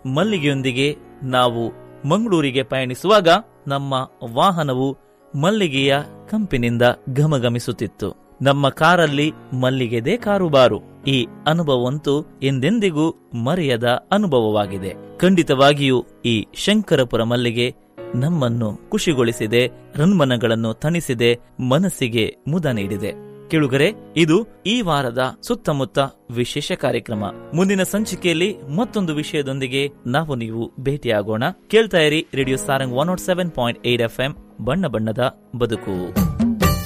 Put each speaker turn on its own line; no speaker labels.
ಮಲ್ಲಿಗೆಯೊಂದಿಗೆ ನಾವು ಮಂಗಳೂರಿಗೆ ಪಯಣಿಸುವಾಗ ನಮ್ಮ ವಾಹನವು ಮಲ್ಲಿಗೆಯ ಕಂಪಿನಿಂದ ಘಮಘಮಿಸುತ್ತಿತ್ತು ನಮ್ಮ ಕಾರಲ್ಲಿ ಮಲ್ಲಿಗೆದೇ ಕಾರುಬಾರು ಈ ಅನುಭವವಂತೂ ಎಂದೆಂದಿಗೂ ಮರೆಯದ ಅನುಭವವಾಗಿದೆ ಖಂಡಿತವಾಗಿಯೂ ಈ ಶಂಕರಪುರ ಮಲ್ಲಿಗೆ ನಮ್ಮನ್ನು ಖುಷಿಗೊಳಿಸಿದೆ ರನ್ಮನಗಳನ್ನು ತಣಿಸಿದೆ ಮನಸ್ಸಿಗೆ ಮುದ ನೀಡಿದೆ ಕೇಳುಗರೆ ಇದು ಈ ವಾರದ ಸುತ್ತಮುತ್ತ ವಿಶೇಷ ಕಾರ್ಯಕ್ರಮ ಮುಂದಿನ ಸಂಚಿಕೆಯಲ್ಲಿ ಮತ್ತೊಂದು ವಿಷಯದೊಂದಿಗೆ ನಾವು ನೀವು ಭೇಟಿಯಾಗೋಣ ಕೇಳ್ತಾ ಇರಿ radio Sarang one nought seven point eight F M ಬಣ್ಣ ಬಣ್ಣದ ಬದುಕು